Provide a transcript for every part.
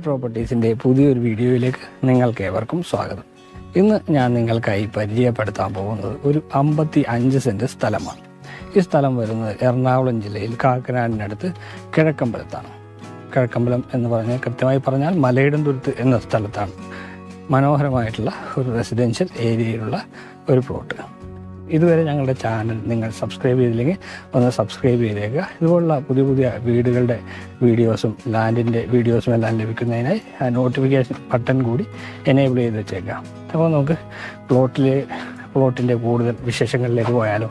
പ്രോപ്പർട്ടീസിൻ്റെ പുതിയൊരു വീഡിയോയിലേക്ക് നിങ്ങൾക്ക് ഏവർക്കും സ്വാഗതം ഇന്ന് ഞാൻ നിങ്ങൾക്കായി പരിചയപ്പെടുത്താൻ പോകുന്നത് ഒരു അമ്പത്തി അഞ്ച് സെൻറ്റ് സ്ഥലമാണ് ഈ സ്ഥലം വരുന്നത് എറണാകുളം ജില്ലയിൽ കാക്കനാടിനടുത്ത് കിഴക്കമ്പലത്താണ് കിഴക്കമ്പലം എന്ന് പറഞ്ഞാൽ കൃത്യമായി പറഞ്ഞാൽ മലയിടംതുരുത്ത് എന്ന സ്ഥലത്താണ് മനോഹരമായിട്ടുള്ള ഒരു റെസിഡൻഷ്യൽ ഏരിയയിലുള്ള ഒരു പ്ലോട്ട് ഇതുവരെ ഞങ്ങളുടെ ചാനൽ നിങ്ങൾ സബ്സ്ക്രൈബ് ചെയ്തില്ലെങ്കിൽ ഒന്ന് സബ്സ്ക്രൈബ് ചെയ്തേക്കുക ഇതുപോലുള്ള പുതിയ പുതിയ വീടുകളുടെ വീഡിയോസും ലാൻഡിൻ്റെ വീഡിയോസും എല്ലാം ലഭിക്കുന്നതിനായി ആ നോട്ടിഫിക്കേഷൻ ബട്ടൺ കൂടി എനേബിൾ ചെയ്ത് വെച്ചേക്കാം അപ്പോൾ നമുക്ക് പ്ലോട്ടിലെ പ്ലോട്ടിൻ്റെ കൂടുതൽ വിശേഷങ്ങളിലേക്ക് പോയാലോ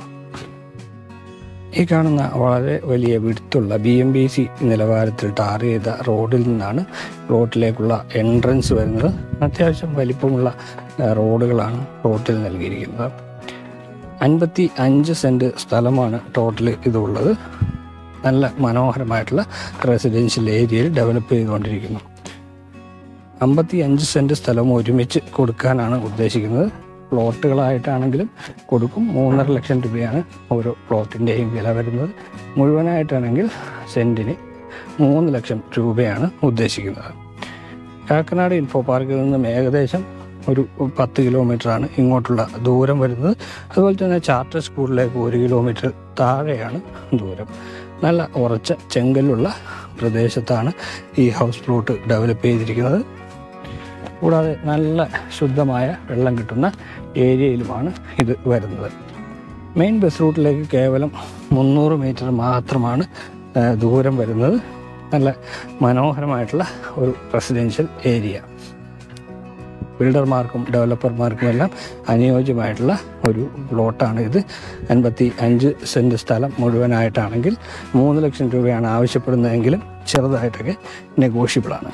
ഈ കാണുന്ന വളരെ വലിയ വിടുത്തുള്ള ബി എം ബി സി നിലവാരത്തിൽ ടാർ ചെയ്ത റോഡിൽ നിന്നാണ് പ്ലോട്ടിലേക്കുള്ള എൻട്രൻസ് വരുന്നത് അത്യാവശ്യം വലിപ്പമുള്ള ആ, റോഡുകളാണ് പ്ലോട്ടിൽ നൽകിയിരിക്കുന്നത് അൻപത്തി അഞ്ച് സെൻറ്റ് സ്ഥലമാണ് ടോട്ടൽ ഇതുള്ളത് നല്ല മനോഹരമായിട്ടുള്ള റെസിഡൻഷ്യൽ ഏരിയയിൽ ഡെവലപ്പ് ചെയ്തുകൊണ്ടിരിക്കുന്നു അമ്പത്തി അഞ്ച് സെൻറ്റ് സ്ഥലം ഒരുമിച്ച് കൊടുക്കാനാണ് ഉദ്ദേശിക്കുന്നത് പ്ലോട്ടുകളായിട്ടാണെങ്കിലും കൊടുക്കും മൂന്നര ലക്ഷം രൂപയാണ് ഓരോ പ്ലോട്ടിൻ്റെയും വില വരുന്നത് മുഴുവനായിട്ടാണെങ്കിൽ സെൻറ്റിന് മൂന്ന് ലക്ഷം രൂപയാണ് ഉദ്ദേശിക്കുന്നത് കാക്കനാട് ഇൻഫോ പാർക്കിൽ നിന്നും ഏകദേശം ഒരു പത്ത് കിലോമീറ്ററാണ് ഇങ്ങോട്ടുള്ള ദൂരം വരുന്നത് അതുപോലെ തന്നെ ചാർട്ടർ സ്കൂളിലേക്ക് ഒരു കിലോമീറ്റർ താഴെയാണ് ദൂരം നല്ല ഉറച്ച ചെങ്കല്ലുള്ള പ്രദേശത്താണ് ഈ ഹൗസ് പ്ലോട്ട് ഡെവലപ്പ് ചെയ്തിരിക്കുന്നത് കൂടാതെ നല്ല ശുദ്ധമായ വെള്ളം കിട്ടുന്ന ഏരിയയിലുമാണ് ഇത് വരുന്നത് മെയിൻ ബസ് റൂട്ടിലേക്ക് കേവലം മുന്നൂറ് മീറ്റർ മാത്രമാണ് ആ, ദൂരം വരുന്നത് നല്ല മനോഹരമായിട്ടുള്ള ഒരു റെസിഡൻഷ്യൽ ഏരിയ ബിൽഡർമാർക്കും ഡെവലപ്പർമാർക്കും എല്ലാം അനുയോജ്യമായിട്ടുള്ള ഒരു പ്ലോട്ടാണ് ഇത് അൻപത്തി അഞ്ച് സെൻറ്റ് സ്ഥലം മുഴുവനായിട്ടാണെങ്കിൽ മൂന്ന് ലക്ഷം രൂപയാണ് ആവശ്യപ്പെടുന്നതെങ്കിലും ചെറുതായിട്ടൊക്കെ നെഗോഷ്യബിളാണ്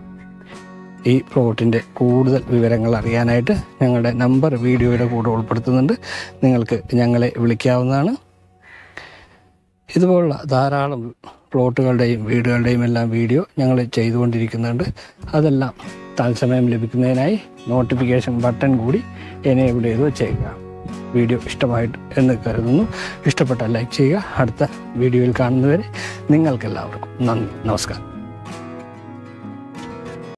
ഈ പ്ലോട്ടിൻ്റെ കൂടുതൽ വിവരങ്ങൾ അറിയാനായിട്ട് ഞങ്ങളുടെ നമ്പർ വീഡിയോയുടെ കൂടെ ഉൾപ്പെടുത്തുന്നുണ്ട് നിങ്ങൾക്ക് ഞങ്ങളെ വിളിക്കാവുന്നതാണ് ഇതുപോലുള്ള ധാരാളം പ്ലോട്ടുകളുടെയും വീടുകളുടെയും എല്ലാം വീഡിയോ ഞങ്ങൾ ചെയ്തുകൊണ്ടിരിക്കുന്നുണ്ട് അതെല്ലാം തത്സമയം ലഭിക്കുന്നതിനായി നോട്ടിഫിക്കേഷൻ ബട്ടൺ കൂടി എനേബിൾ ചെയ്ത് വെച്ചേക്കുക വീഡിയോ ഇഷ്ടമായിട്ട് എന്ന് കരുതുന്നു ഇഷ്ടപ്പെട്ടാൽ ലൈക്ക് ചെയ്യുക അടുത്ത വീഡിയോയിൽ കാണുന്നവരെ നിങ്ങൾക്കെല്ലാവർക്കും നന്ദി നമസ്കാരം